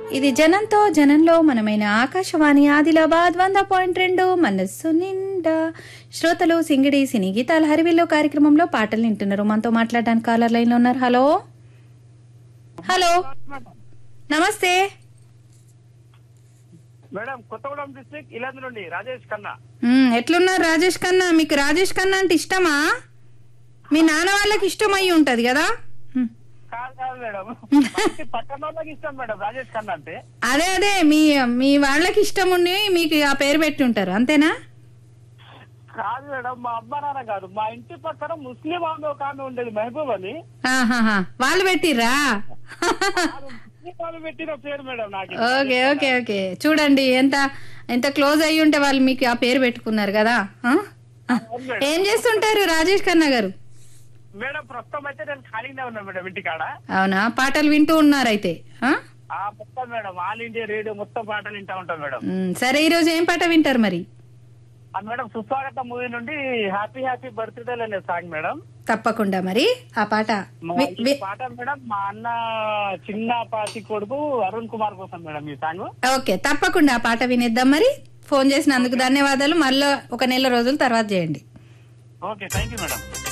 ఇది జనంతో జనంలో మనమైన ఆకాశవాణి ఆదిలాబాద్ వంద పాయింట్ రెండు మనస్సు నిండా శ్రోతలు సింగిడి సినీ గీతాల హరివిల్లో కార్యక్రమంలో పాటలు వింటున్నారు మనతో మాట్లాడడానికి కాలర్ లైన్ లో ఉన్నారు హలో హలో నమస్తే మేడం కొత్తగూడెం డిస్ట్రిక్ట్ ఇలాంటి నుండి రాజేష్ ఖన్నా మ్, ఎట్లున్నారు రాజేష్ ఖన్నా మీకు రాజేష్ ఖన్నా అంటే ఇష్టమా మీ నాన్న వాళ్ళకి ఇష్టం అయి ఉంటది కదా మ్. కాదు కాదు మేడం మంచి పక్కన వాళ్ళకి ఇష్టం మేడం రాజేష్ ఖన్నా అంటే అదే అదే మీ మీ వాళ్ళకి ఇష్టం ఉండి మీకు ఆ పేరు పెట్టి ఉంటారు అంతేనా కాదు మేడం మా అమ్మ నాన్న కాదు మా ఇంటి పక్కన ముస్లిం ఆమె ఒక ఆమె ఉండేది మహబూబ్ అని ఆహాహా. వాళ్ళు పెట్టిర్రా అది ముస్లిం ఆమె పెట్టిన పేరు మేడం నాకు ఓకే ఓకే ఓకే చూడండి ఎంత ఎంత క్లోజ్ అయ్యి ఉంటే వాళ్ళు మీకు ఆ పేరు పెట్టుకున్నారు కదా ఆ? అవును మేడం. ఏం చేస్తుంటారు రాజేష్ ఖన్నా గారు మేడం ప్రస్తుతం అయితే నేను ఖాళీగానే ఉన్నా మేడం ఇంటికాడ అవునా పాటలు వింటూ ఉన్నారు అయితే ఆ? ఆ మొత్తం మేడం ఆల్ ఇండియా రేడియో మొత్తం పాటలు వింటా ఉంటాం మేడం మ్, సరే ఈ రోజు ఏం పాట వింటారు మరి ఆ మేడం సుస్వాగత మూవీ నుండి హ్యాపీ హ్యాపీ బర్త్డే అనే సాంగ్ మేడం తప్పకుండా మరి ఆ పాట మా వి- ఈ వి- పాట మేడం మా అన్న చిన్న పాతి కొడుకు అరుణ్ కుమార్ కోసం మేడం ఈ సాంగ్ ఓకే తప్పకుండా ఆ పాట వినేద్దాం మరి ఫోన్ చేసినందుకు ధన్యవాదాలు మళ్ళీ ఒక నెల రోజుల తర్వాత చేయండి ఓకే థ్యాంక్ యూ మేడం